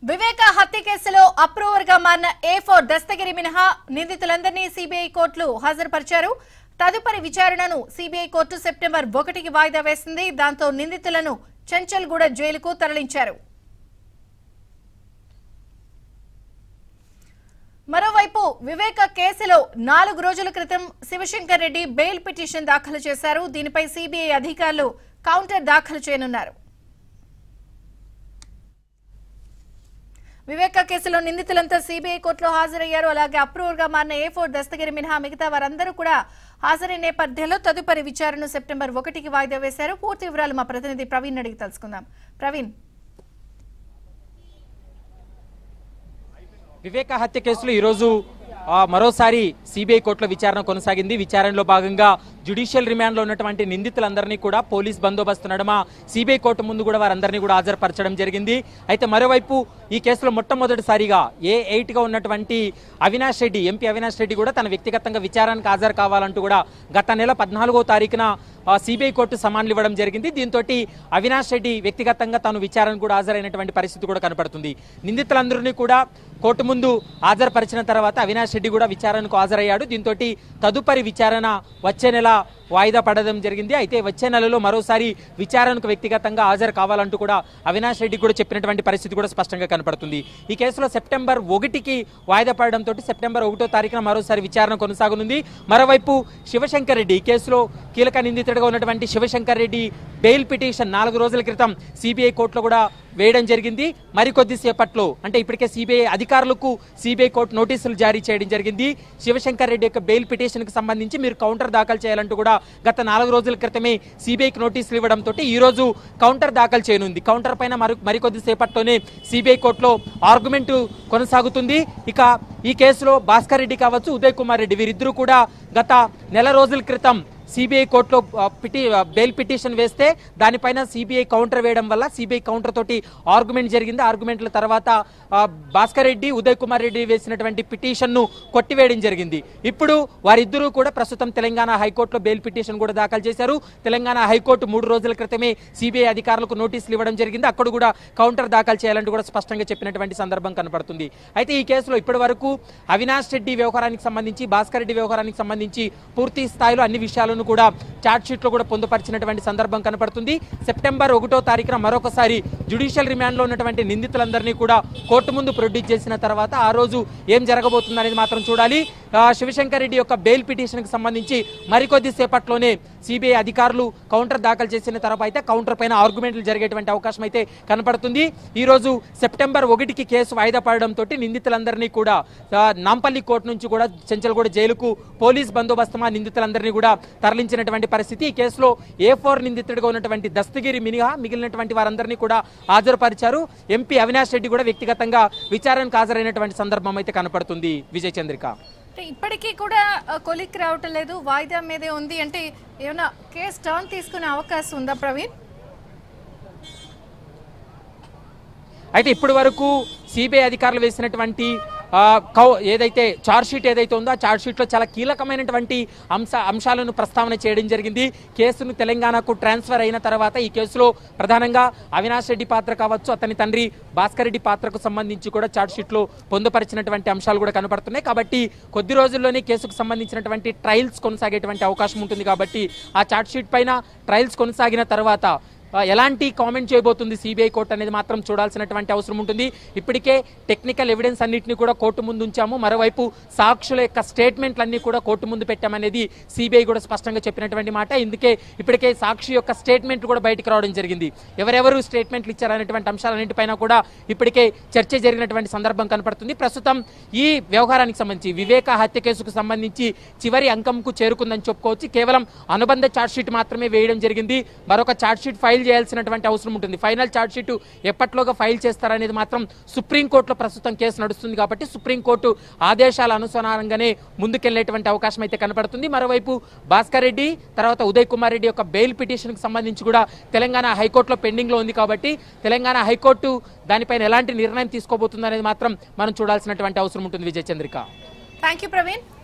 వివేక హత్య కేసులో అప్రూవర్ గా మారిన ఏ ఫోర్ దస్తగిరి మినహా నిందితులందరినీ సిబిఐ కోర్టులు హాజరుపరిచారు తదుపరి విచారణను సిబిఐ కోర్టు సెప్టెంబర్ ఒకటికి వాయిదా వేసింది దాంతో నిందితులను చెంచల్గూడ జైలుకు తరలించారు మరోవైపు వివేక కేసులో నాలుగు రోజుల క్రితం శివశంకర్ రెడ్డి బెయిల్ పిటిషన్ దాఖలు చేశారు దీనిపై సిబిఐ అధికారులు కౌంటర్ దాఖలు చేయనున్నారు వివేక కేసులో నిందితులంతా సిబిఐ కోర్టులో హాజరయ్యారు అలాగే అప్రూవర్ గా మారిన ఏ ఫోర్ దస్తగిరి మినహా మిగతా వారందరూ కూడా హాజరైన నేపథ్యంలో తదుపరి విచారణను సెప్టెంబర్ ఒకటికి వాయిదా వేశారు పూర్తి వివరాలు మా ప్రతినిధి ప్రవీణ్ అడిగి తెలుసుకుందాం ప్రవీణ్ వివేక హత్య కేసులో ఈరోజు ఆ, మరోసారి సిబిఐ కోర్టులో విచారణ కొనసాగింది విచారణలో భాగంగా జ్యుడిషియల్ రిమాండ్లో ఉన్నటువంటి నిందితులందరినీ కూడా పోలీస్ బందోబస్తు నడమ సిబిఐ కోర్టు ముందు కూడా వారందరినీ కూడా హాజరుపరచడం జరిగింది అయితే మరోవైపు ఈ కేసులో మొట్టమొదటిసారిగా ఏ ఎయిట్ గా ఉన్నటువంటి అవినాష్ రెడ్డి ఎంపీ అవినాష్ రెడ్డి కూడా తన వ్యక్తిగతంగా విచారణకు హాజరు కావాలంటూ కూడా గత నెల పద్నాలుగో తారీఖున సిబిఐ కోర్టు సమాన్లు ఇవ్వడం జరిగింది దీంతో అవినాష్ రెడ్డి వ్యక్తిగతంగా తాను విచారణకు కూడా హాజరైనటువంటి పరిస్థితి కూడా కనపడుతుంది నిందితులందరినీ కూడా కోర్టు ముందు హాజరుపరిచిన తర్వాత అవినాష్ రెడ్డి కూడా విచారణకు హాజరయ్యాడు దీంతో తదుపరి విచారణ వచ్చే నెల వాయిదా పడడం జరిగింది అయితే వచ్చే నెలలో మరోసారి విచారణకు వ్యక్తిగతంగా హాజరు కావాలంటూ కూడా అవినాష్ రెడ్డి కూడా చెప్పినటువంటి పరిస్థితి కూడా స్పష్టంగా కనపడుతుంది ఈ కేసులో సెప్టెంబర్ ఒకటికి వాయిదా పడడంతో సెప్టెంబర్ ఒకటో తారీఖున మరోసారి విచారణ కొనసాగనుంది మరోవైపు శివశంకర్ రెడ్డి ఈ కేసులో కీలక నిందితుడిగా ఉన్నటువంటి శివశంకర్ రెడ్డి బెయిల్ పిటిషన్ నాలుగు రోజుల క్రితం సిబిఐ కోర్టులో కూడా వేయడం జరిగింది మరికొద్దిసేపట్లో అంటే ఇప్పటికే సిబిఐ అధికారులకు సిబిఐ కోర్టు నోటీసులు జారీ చేయడం జరిగింది శివశంకర్ రెడ్డి యొక్క బెయిల్ పిటిషన్ కి సంబంధించి మీరు కౌంటర్ దాఖలు చేయాలంటూ కూడా గత నాలుగు రోజుల క్రితమే సిబిఐకి నోటీసులు ఇవ్వడంతో ఈ రోజు కౌంటర్ దాఖలు చేయనుంది కౌంటర్ పైన మరి మరికొద్దిసేపట్లోనే సిబిఐ కోర్టులో ఆర్గ్యుమెంట్ కొనసాగుతుంది ఇక ఈ కేసులో భాస్కర్ రెడ్డి కావచ్చు ఉదయ్ కుమార్ రెడ్డి వీరిద్దరూ కూడా గత నెల రోజుల క్రితం సిబిఐ కోర్టులో ఆ, పిటి ఆ, బెయిల్ పిటిషన్ వేస్తే దానిపైన సిబిఐ కౌంటర్ వేయడం వల్ల సిబిఐ కౌంటర్ తోటి ఆర్గ్యుమెంట్ జరిగింది ఆర్గ్యుమెంట్ల తర్వాత ఆ, భాస్కర్ రెడ్డి ఉదయ్ కుమార్ రెడ్డి వేసినటువంటి పిటిషన్ ను కొట్టివేయడం జరిగింది ఇప్పుడు వారిద్దరూ కూడా ప్రస్తుతం తెలంగాణ హైకోర్టులో బెయిల్ పిటిషన్ కూడా దాఖలు చేశారు తెలంగాణ హైకోర్టు మూడు రోజుల క్రితమే సిబిఐ అధికారులకు నోటీసులు ఇవ్వడం జరిగింది అక్కడ కూడా కౌంటర్ దాఖలు చేయాలంటూ కూడా స్పష్టంగా చెప్పినటువంటి సందర్భం కనపడుతుంది అయితే ఈ కేసులో ఇప్పటి వరకు అవినాష్ రెడ్డి వ్యవహారానికి సంబంధించి భాస్కర్ రెడ్డి వ్యవహారానికి సంబంధించి పూర్తి స్థాయిలో అన్ని విషయాలను కూడా ఛార్జ్ షీట్ లో కూడా పొందుపరిచినటువంటి సందర్భం కనపడుతుంది సెప్టెంబర్ ఒకటో తారీఖున మరొకసారి జ్యుడిషియల్ రిమాండ్ లో ఉన్నటువంటి నిందితులందరినీ కూడా కోర్టు ముందు ప్రొడ్యూస్ చేసిన తర్వాత ఆ రోజు ఏం జరగబోతుంది అనేది మాత్రం చూడాలి ఆ, శివశంకర్ రెడ్డి యొక్క బెయిల్ పిటిషన్ కి సంబంధించి మరికొద్ది సేపట్లోనే సిబిఐ అధికారులు కౌంటర్ దాఖలు చేసిన తర్వాత అయితే కౌంటర్ పైన ఆర్గ్యుమెంట్లు జరిగేటువంటి అవకాశం అయితే కనపడుతుంది ఈ రోజు సెప్టెంబర్ ఒకటికి కేసు వాయిదా పడడంతో నిందితులందరినీ కూడా ఆ, నాంపల్లి కోర్టు నుంచి కూడా చెంచల్గూడ జైలుకు పోలీస్ బందోబస్తు మా నిందితులందరినీ కూడా తరలించినటువంటి పరిస్థితి ఈ కేసులో ఏ ఫోర్ నిందితుడిగా ఉన్నటువంటి దస్తగిరి మినహా మిగిలినటువంటి వారందరినీ కూడా హాజరుపరిచారు ఎంపీ అవినాష్ రెడ్డి కూడా వ్యక్తిగతంగా విచారణకు హాజరైనటువంటి సందర్భం అయితే కనపడుతుంది విజయ్ చంద్రిక అంటే ఇప్పటికీ కూడా ఆ, కొలిక్కి రావటం లేదు వాయిదా మీదే ఉంది అంటే ఏమైనా కేసు టర్న్ తీసుకునే అవకాశం ఉందా ప్రవీణ్ అయితే ఇప్పటి వరకు సిబిఐ అధికారులు వేసినటువంటి ఆ, కౌ ఏదైతే చార్జ్ షీట్ ఏదైతే ఉందో ఆ చార్జ్ షీట్లో చాలా కీలకమైనటువంటి అంశ అంశాలను ప్రస్తావన చేయడం జరిగింది కేసును తెలంగాణకు ట్రాన్స్ఫర్ అయిన తర్వాత ఈ కేసులో ప్రధానంగా అవినాష్ రెడ్డి పాత్ర కావచ్చు అతని తండ్రి భాస్కర్ రెడ్డి పాత్రకు సంబంధించి కూడా చార్జ్ షీట్లో పొందుపరిచినటువంటి అంశాలు కూడా కనపడుతున్నాయి కాబట్టి కొద్ది రోజుల్లోనే కేసుకు సంబంధించినటువంటి ట్రయల్స్ కొనసాగేటువంటి అవకాశం ఉంటుంది కాబట్టి ఆ చార్జ్ షీట్ పైన ట్రయల్స్ కొనసాగిన తర్వాత ఆ, ఎలాంటి కామెంట్ చేయబోతుంది సిబిఐ కోర్టు అనేది మాత్రం చూడాల్సినటువంటి అవసరం ఉంటుంది ఇప్పటికే టెక్నికల్ ఎవిడెన్స్ అన్నింటినీ కూడా కోర్టు ముందు ఉంచాము మరోవైపు సాక్షుల యొక్క స్టేట్మెంట్లన్నీ కూడా కోర్టు ముందు పెట్టామనేది సిబిఐ కూడా స్పష్టంగా చెప్పినటువంటి మాట ఇందుకే ఇప్పటికే సాక్షి యొక్క స్టేట్మెంట్ కూడా బయటకు రావడం జరిగింది ఎవరెవరు స్టేట్మెంట్లు ఇచ్చారనేటువంటి అంశాలన్నింటిపైన కూడా ఇప్పటికే చర్చ జరిగినటువంటి సందర్భం కనపడుతుంది ప్రస్తుతం ఈ వ్యవహారానికి సంబంధించి వివేక హత్య కేసుకు సంబంధించి చివరి అంకంకు చేరుకుందని చెప్పుకోవచ్చు కేవలం అనుబంధ ఛార్జ్ షీట్ మాత్రమే వేయడం జరిగింది మరొక ఛార్జ్ షీట్ ఫైల్ చేయాల్సినటువంటి అవసరం ఉంటుంది ఫైనల్ ఛార్జ్ షీట్ ఎప్పట్లోగా ఫైల్ చేస్తారనేది మాత్రం సుప్రీంకోర్టులో ప్రస్తుతం కేసు నడుస్తుంది కాబట్టి సుప్రీంకోర్టు ఆదేశాల అనుసారంగానే ముందుకెళ్లేటువంటి అవకాశం అయితే కనపడుతుంది మరోవైపు భాస్కర్ రెడ్డి తర్వాత ఉదయ్ కుమార్ రెడ్డి యొక్క బెయిల్ పిటిషన్కి సంబంధించి కూడా తెలంగాణ హైకోర్టులో పెండింగ్లో ఉంది కాబట్టి తెలంగాణ హైకోర్టు దానిపైన ఎలాంటి నిర్ణయం తీసుకోబోతుంది అనేది మాత్రం మనం చూడాల్సినటువంటి అవసరం ఉంటుంది విజయ్ చంద్రిక థ్యాంక్ యూ ప్రవీణ్